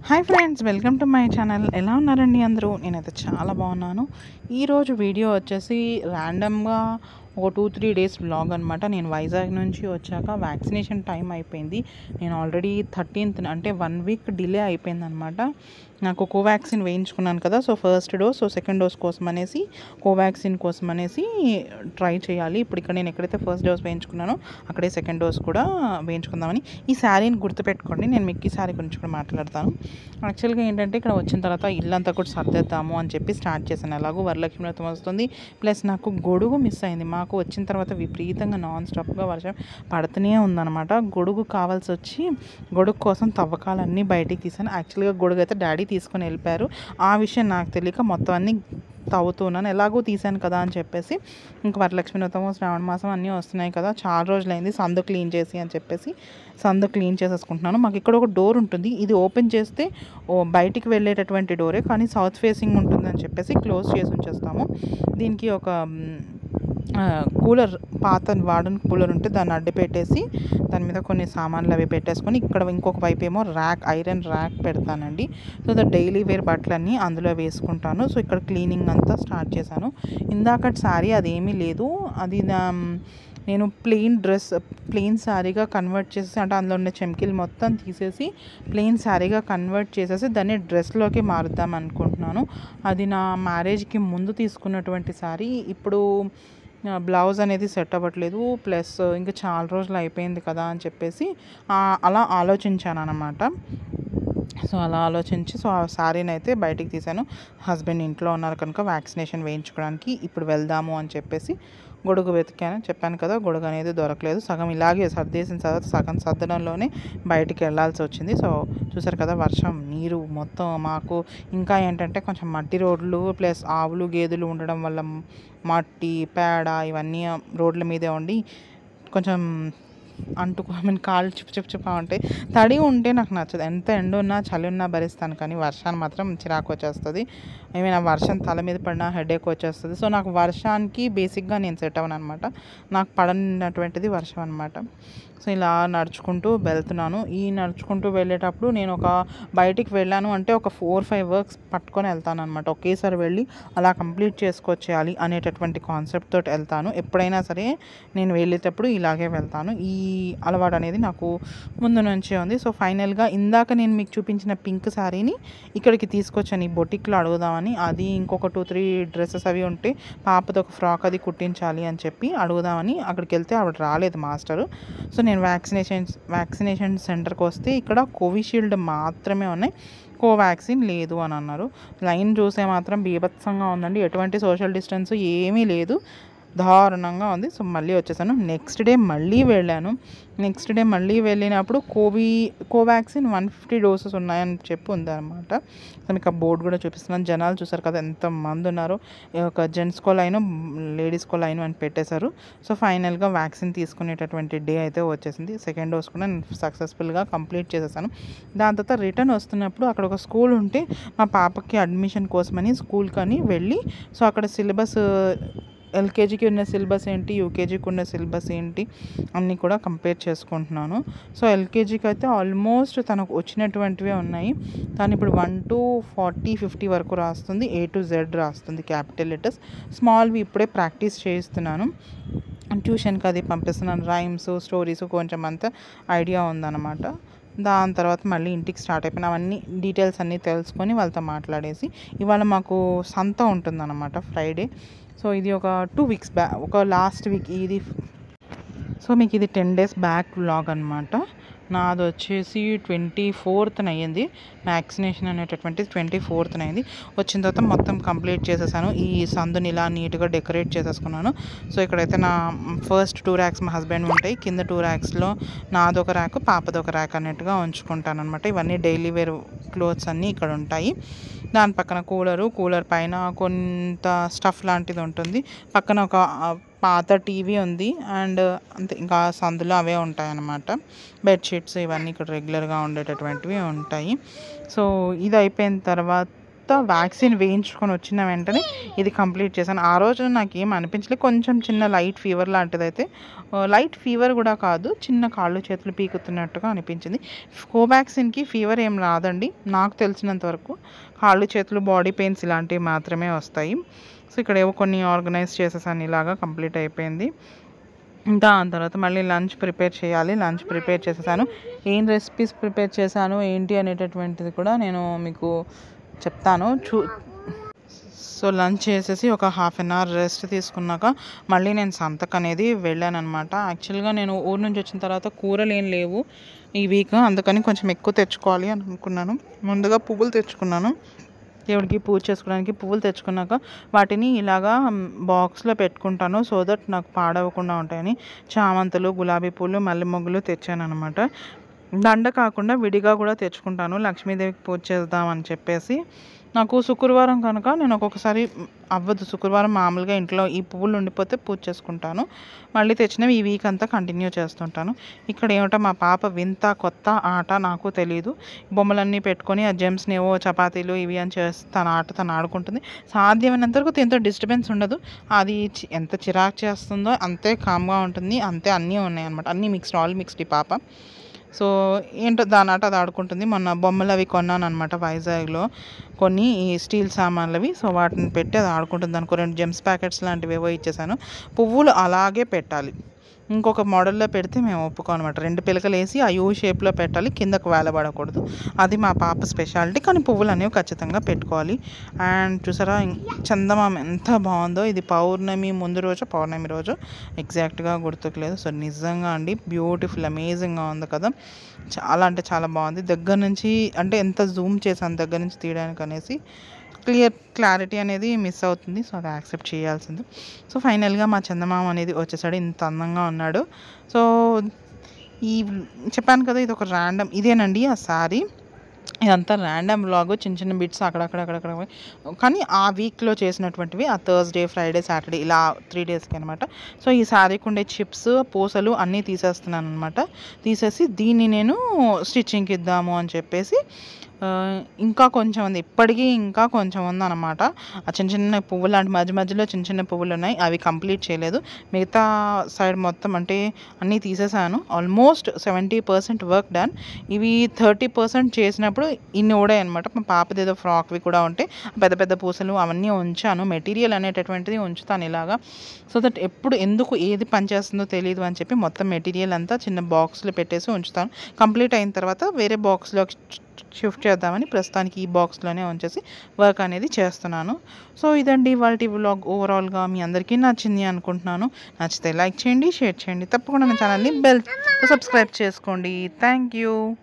hi friends welcome to my channel ఎలా ఉన్నారండి అందరూ నేనైతే చాలా బాగున్నాను ఈరోజు వీడియో వచ్చేసి ర్యాండమ్గా ఒక టూ త్రీ డేస్ వ్లాగ్ అనమాట నేను వైజాగ్ నుంచి వచ్చాక వ్యాక్సినేషన్ టైం అయిపోయింది నేను ఆల్రెడీ థర్టీన్త్ అంటే వన్ వీక్ డిలే అయిపోయింది అనమాట నాకు కోవాక్సిన్ వేయించుకున్నాను కదా so first dose so second dose కోసం అనేసి కోవాక్సిన్ కోసం అనేసి ట్రై చేయాలి ఇప్పుడు ఇక్కడ నేను ఎక్కడైతే ఫస్ట్ డోస్ వేయించుకున్నానో అక్కడే సెకండ్ డోస్ కూడా వేయించుకుందామని ఈ శారీని గుర్తుపెట్టుకోండి నేను మీకు ఈ శారీ గురించి కూడా మాట్లాడతాను యాక్చువల్గా ఏంటంటే ఇక్కడ వచ్చిన తర్వాత ఇల్లంతా కూడా సర్దేద్దాము అని చెప్పి స్టార్ట్ చేశాను ఎలాగో వరలక్ష్మి వ్రతం వస్తుంది ప్లస్ నాకు గొడుగు మిస్ అయింది మాకు వచ్చిన తర్వాత విపరీతంగా నాన్ స్టాప్గా వర్షం పడుతూనే ఉందన్నమాట గొడుగు కావాల్సి వచ్చి గొడుగు కోసం తవ్వకాలన్నీ బయటికి తీసాను యాక్చువల్గా గొడుగు అయితే డాడీ తీసుకొని వెళ్ళిపోయారు ఆ విషయం నాకు తెలియక మొత్తం అన్నీ తవ్వుతున్నాను ఎలాగో తీశాను కదా అని చెప్పేసి ఇంక వరలక్ష్మి వ్రతం శ్రావణ మాసం అన్నీ వస్తున్నాయి కదా చాలా రోజులైంది సందు క్లీన్ చేసి అని చెప్పేసి సందు క్లీన్ చేసేసుకుంటున్నాను మాకు ఇక్కడ ఒక డోర్ ఉంటుంది ఇది ఓపెన్ చేస్తే ఓ బయటికి వెళ్ళేటటువంటి డోరే కానీ సౌత్ ఫేసింగ్ ఉంటుందని చెప్పేసి క్లోజ్ చేసి ఉంచేస్తాము దీనికి ఒక మ్, ఆ, కూలర్ పాత వాడని కూలర్ ఉంటే దాన్ని అడ్డు పెట్టేసి దాని మీద కొన్ని సామాన్లు అవి పెట్టేసుకొని ఇక్కడ ఇంకొక వైపు ఏమో ర్యాక్ ఐరన్ ర్యాక్ పెడతానండి సో ద డైలీ వేర్ బట్టలన్నీ అందులో వేసుకుంటాను సో ఇక్కడ క్లీనింగ్ అంతా స్టార్ట్ చేశాను ఇందాక శారీ అదేమీ లేదు అది నా- నేను ప్లెయిన్ డ్రెస్ ప్లెయిన్ శారీగా కన్వర్ట్ చేసేసి అంటే అందులో ఉన్న చెమ్కీలు మొత్తం తీసేసి ప్లెయిన్ శారీగా కన్వర్ట్ చేసేసి దాన్ని డ్రెస్లోకి మారుద్దాం అనుకుంటున్నాను అది నా మ్యారేజ్కి ముందు తీసుకున్నటువంటి శారీ ఇప్పుడు ఆ, బ్లౌజ్ అనేది సెట్ అవ్వట్లేదు ప్లస్ ఇంకా చాలా రోజులు అయిపోయింది కదా అని చెప్పేసి ఆ, అలా ఆలోచించాను అనమాట సో అలా ఆలోచించి సో ఆ శారీని అయితే బయటికి తీశాను హస్బెండ్ ఇంట్లో ఉన్నారు కనుక వ్యాక్సినేషన్ వేయించుకోవడానికి ఇప్పుడు వెళ్దాము అని చెప్పేసి గొడుగు వెతికాను చెప్పాను కదా గొడుగు అనేది దొరకలేదు సగం ఇలాగే సర్దేసిన తర్వాత సగం సర్దడంలోనే బయటికి వెళ్ళాల్సి వచ్చింది సో చూసారు కదా వర్షం నీరు మొత్తం మాకు ఇంకా ఏంటంటే కొంచెం మట్టి రోడ్లు ప్లస్ ఆవులు గేదెలు ఉండడం వల్ల మట్టి పేడ ఇవన్నీ రోడ్ల మీదే ఉండి కొంచెం అంటుకో ఐ మీన్ కాళ్ళు చిప్పు చిప్పు చిప్ప ఉంటాయి తడి ఉంటే నాకు నచ్చదు ఎంత ఎండ ఉన్నా చలి ఉన్నా భరిస్తాను కానీ వర్షాన్ని మాత్రం చిరాకు వచ్చేస్తుంది ఐ మీన్ ఆ వర్షం తల మీద పడినా హెడేక్ వచ్చేస్తుంది సో నాకు వర్షానికి బేసిక్గా నేను సెట్ అవ్వను అనమాట నాకు పడనటువంటిది వర్షం అనమాట సో ఇలా నడుచుకుంటూ వెళ్తున్నాను ఈ నడుచుకుంటూ వెళ్ళేటప్పుడు నేను ఒక బయటికి వెళ్ళాను అంటే ఒక ఫోర్ ఫైవ్ వర్క్స్ పట్టుకొని వెళ్తాను అనమాట ఒకేసారి వెళ్ళి అలా కంప్లీట్ చేసుకొచ్చేయాలి అనేటటువంటి కాన్సెప్ట్ తోటి వెళ్తాను ఎప్పుడైనా సరే నేను వెళ్ళేటప్పుడు ఇలాగే వెళ్తాను ఈ అలవాటు అనేది నాకు ముందు నుంచే ఉంది సో ఫైనల్గా ఇందాక నేను మీకు చూపించిన పింక్ శారీని ఇక్కడికి తీసుకొచ్చాను ఈ బొటిక్లో అడుగుదామని అది ఇంకొక టూ త్రీ డ్రెస్సెస్ అవి ఉంటే పాపది ఒక ఫ్రాక్ అది కుట్టించాలి అని చెప్పి అడుగుదామని అక్కడికి వెళ్తే ఆవిడ రాలేదు మాస్టరు సో నేను వ్యాక్సినేషన్ వ్యాక్సినేషన్ సెంటర్కి వస్తే ఇక్కడ కోవిషీల్డ్ మాత్రమే ఉన్నాయి కోవాక్సిన్ లేదు అని అన్నారు లైన్ చూసే మాత్రం బీభత్సంగా ఉందండి ఎటువంటి సోషల్ డిస్టెన్స్ ఏమీ లేదు దారుణంగా ఉంది సో మళ్ళీ వచ్చేసాను నెక్స్ట్ డే మళ్ళీ వెళ్ళాను నెక్స్ట్ డే మళ్ళీ వెళ్ళినప్పుడు కోవి కోవాక్సిన్ వన్ ఫిఫ్టీ డోసెస్ ఉన్నాయని చెప్పి ఉందన్నమాట సో మీకు ఆ బోర్డు కూడా చూపిస్తున్నాను జనాలు చూసారు కదా ఎంత మంది ఉన్నారు ఒక జెంట్స్కో లైన్ లేడీస్కో లైన్ అని పెట్టేశారు సో ఫైనల్గా వ్యాక్సిన్ తీసుకునేటటువంటి డే అయితే వచ్చేసింది సెకండ్ డోస్ కూడా నేను సక్సెస్ఫుల్గా కంప్లీట్ చేసేసాను దాని తర్వాత రిటర్న్ వస్తున్నప్పుడు అక్కడ ఒక స్కూల్ ఉంటే మా పాపకి అడ్మిషన్ కోసమని స్కూల్కి అని వెళ్ళి సో అక్కడ సిలబస్ ఎల్కేజీకి ఉన్న సిలబస్ ఏంటి యూకేజీకి ఉన్న సిలబస్ ఏంటి అన్నీ కూడా కంపేర్ చేసుకుంటున్నాను సో ఎల్కేజీకి అయితే ఆల్మోస్ట్ తనకు వచ్చినటువంటివే ఉన్నాయి తను ఇప్పుడు వన్ టు ఫార్టీ ఫిఫ్టీ వరకు రాస్తుంది ఏ టు జెడ్ రాస్తుంది క్యాపిటల్ లెటర్స్ స్మాల్వి ఇప్పుడే ప్రాక్టీస్ చేయిస్తున్నాను ట్యూషన్కి అది పంపిస్తున్నాను రైమ్స్ స్టోరీస్ కొంచెం అంత ఐడియా ఉందన్నమాట దాని తర్వాత మళ్ళీ ఇంటికి స్టార్ట్ అయిపోయిన అవన్నీ డీటెయిల్స్ అన్నీ తెలుసుకొని వాళ్ళతో మాట్లాడేసి ఇవాళ మాకు సంత ఉంటుందన్నమాట ఫ్రైడే సో ఇది ఒక టూ వీక్స్ బ్యాక్ ఒక లాస్ట్ వీక్ ఇది సో మీకు ఇది టెన్ డేస్ బ్యాక్ వ్లాగ్ అనమాట నాది వచ్చేసి ట్వంటీ ఫోర్త్న అయ్యింది వ్యాక్సినేషన్ అనేటటువంటిది ట్వంటీ ఫోర్త్న అయింది వచ్చిన తర్వాత మొత్తం కంప్లీట్ చేసేసాను ఈ సందుని ఇలా నీట్గా డెకరేట్ చేసేసుకున్నాను సో ఇక్కడైతే నా ఫస్ట్ టూ ర్యాక్స్ మా హస్బెండ్ ఉంటాయి కింద టూ ర్యాక్స్లో నాదొక ర్యాక్ పాపదొక ర్యాక్ అన్నట్టుగా ఉంచుకుంటాను అనమాట ఇవన్నీ డైలీ వేర్ క్లోత్స్ అన్నీ ఇక్కడ ఉంటాయి దాని పక్కన కూలరు కూలర్ పైన కొంత స్టఫ్ లాంటిది ఉంటుంది పక్కన ఒక ఆ, పాత టీవీ ఉంది అండ్ అంతే ఇంకా సందులో అవే ఉంటాయి అన్నమాట బెడ్షీట్స్ ఇవన్నీ ఇక్కడ రెగ్యులర్గా ఉండేటటువంటివి ఉంటాయి సో ఇది అయిపోయిన తర్వాత కొత్త వ్యాక్సిన్ వేయించుకొని వచ్చిన వెంటనే ఇది కంప్లీట్ చేశాను ఆ రోజు నాకు ఏం అనిపించలేదు కొంచెం చిన్న లైట్ ఫీవర్ లాంటిది అయితే లైట్ ఫీవర్ కూడా కాదు చిన్న కాళ్ళు చేతులు పీకుతున్నట్టుగా అనిపించింది కోవాక్సిన్కి ఫీవర్ ఏం రాదండి నాకు తెలిసినంత వరకు కాళ్ళు చేతులు బాడీ పెయిన్స్ ఇలాంటివి మాత్రమే వస్తాయి సో ఇక్కడ ఏవో కొన్ని ఆర్గనైజ్ చేసేసాను ఇలాగా కంప్లీట్ అయిపోయింది దాని తర్వాత మళ్ళీ లంచ్ ప్రిపేర్ చేయాలి లంచ్ ప్రిపేర్ చేసేసాను ఏం రెసిపీస్ ప్రిపేర్ చేశాను ఏంటి అనేటటువంటిది కూడా నేను మీకు చెప్తాను చూ సో లంచ్ చేసేసి ఒక హాఫ్ అన్ అవర్ రెస్ట్ తీసుకున్నాక మళ్ళీ నేను సంతకు అనేది వెళ్ళాను అనమాట యాక్చువల్గా నేను ఊరు నుంచి వచ్చిన తర్వాత కూరలు ఏం లేవు ఈ వీక్ అందుకని కొంచెం ఎక్కువ తెచ్చుకోవాలి అని అనుకున్నాను ముందుగా పువ్వులు తెచ్చుకున్నాను దేవుడికి పూజ చేసుకోవడానికి పువ్వులు తెచ్చుకున్నాక వాటిని ఇలాగా బాక్స్లో పెట్టుకుంటాను సో దట్ నాకు పాడవకుండా ఉంటాయని చామంతులు గులాబీ పూలు మల్లె మొగ్గులు తెచ్చాను అనమాట దండ కాకుండా విడిగా కూడా తెచ్చుకుంటాను లక్ష్మీదేవికి పూజ చేద్దామని చెప్పేసి నాకు శుక్రవారం కనుక నేను ఒక్కొక్కసారి అవ్వదు శుక్రవారం మామూలుగా ఇంట్లో ఈ పువ్వులు ఉండిపోతే పూజ చేసుకుంటాను మళ్ళీ తెచ్చినవి ఈ వీక్ అంతా కంటిన్యూ చేస్తుంటాను ఇక్కడ ఏమిటో మా పాప వింత కొత్త ఆట నాకు తెలియదు బొమ్మలన్నీ పెట్టుకొని ఆ జెమ్స్ని ఏవో చపాతీలు ఇవి అని చేసి తన ఆట తను ఆడుకుంటుంది సాధ్యమైనంత వరకు ఎంతో డిస్టర్బెన్స్ ఉండదు అది చి- ఎంత చిరాకు చేస్తుందో అంతే కామ్గా ఉంటుంది అంతే అన్నీ ఉన్నాయి అనమాట అన్నీ మిక్స్డ్ ఆల్ మిక్స్డ్ ఈ పాప సో ఏంటో దాని ఆట అది ఆడుకుంటుంది మొన్న బొమ్మలు అవి కొన్నాను అనమాట వైజాగ్లో కొన్ని ఈ స్టీల్ సామాన్లవి సో వాటిని పెట్టి అది ఆడుకుంటుంది దానికి రెండు జెమ్స్ ప్యాకెట్స్ లాంటివి ఏవో ఇచ్చేసాను పువ్వులు అలాగే పెట్టాలి ఇంకొక మోడల్లో పెడితే మేము ఒప్పుకోనమాట రెండు పిలకలు వేసి ఆ యూ షేప్లో పెట్టాలి కిందకు వేలబడకూడదు అది మా పాప స్పెషాలిటీ కానీ పువ్వులు అనేవి ఖచ్చితంగా పెట్టుకోవాలి అండ్ చూసారా ఇం- చందమామ ఎంత బాగుందో ఇది పౌర్ణమి ముందు రోజు పౌర్ణమి రోజు ఎగ్జాక్ట్గా గుర్తుకులేదు సో నిజంగా అండి బ్యూటిఫుల్ అమేజింగ్గా ఉంది కదా చాలా అంటే చాలా బాగుంది దగ్గర నుంచి అంటే ఎంత జూమ్ చేశాను దగ్గర నుంచి తీయడానికి అనేసి క్లియర్ క్లారిటీ అనేది మిస్ అవుతుంది సో అది యాక్సెప్ట్ చేయాల్సింది సో ఫైనల్గా మా చందమామ అనేది వచ్చేసాడు ఇంత అందంగా ఉన్నాడు సో ఈ చెప్పాను కదా ఇది ఒక ర్యాండమ్ ఇదేనండి ఆ సారీ ఇదంతా ర్యాండమ్ వ్లాగ్ చిన్న చిన్న బిట్స్ అక్కడక్కడ అక్కడక్కడ కానీ ఆ వీక్లో చేసినటువంటివి ఆ థర్స్డే ఫ్రైడే సాటర్డే ఇలా త్రీ డేస్కి అనమాట సో ఈ శారీకి ఉండే చిప్స్ పూసలు అన్నీ తీసేస్తున్నాను అనమాట తీసేసి దీన్ని నేను స్టిచ్చింగ్కి ఇద్దాము అని చెప్పేసి ఆ, ఇంకా కొంచెం ఉంది ఇప్పటికీ ఇంకా కొంచెం ఉందన్నమాట ఆ చిన్న చిన్న పువ్వులు లాంటి మధ్య మధ్యలో చిన్న చిన్న పువ్వులు ఉన్నాయి అవి కంప్లీట్ చేయలేదు మిగతా సైడ్ మొత్తం అంటే అన్నీ తీసేసాను almost seventy percent work done ఇవి థర్టీ పర్సెంట్ చేసినప్పుడు ఇన్ని కూడా అనమాట మా పాపది ఏదో ఫ్రాక్వి కూడా ఉంటే పెద్ద పెద్ద పూసలు అవన్నీ ఉంచాను మెటీరియల్ అనేటటువంటిది ఉంచుతాను ఇలాగా సో దట్ ఎప్పుడు ఎందుకు ఏది పనిచేస్తుందో తెలియదు అని చెప్పి మొత్తం మెటీరియల్ అంతా చిన్న బాక్స్లో పెట్టేసి ఉంచుతాను కంప్లీట్ అయిన తర్వాత వేరే బాక్స్లో షిఫ్ట్ చేద్దామని ప్రస్తుతానికి ఈ బాక్స్లోనే ఉంచేసి వర్క్ అనేది చేస్తున్నాను సో ఇదండి వాళ్ళ వ్లాగ్ ఓవరాల్గా మీ అందరికీ నచ్చింది అనుకుంటున్నాను నచ్చితే లైక్ చేయండి షేర్ చేయండి తప్పకుండా నా ఛానల్ని బెల్ సబ్స్క్రైబ్ చేసుకోండి థ్యాంక్ యూ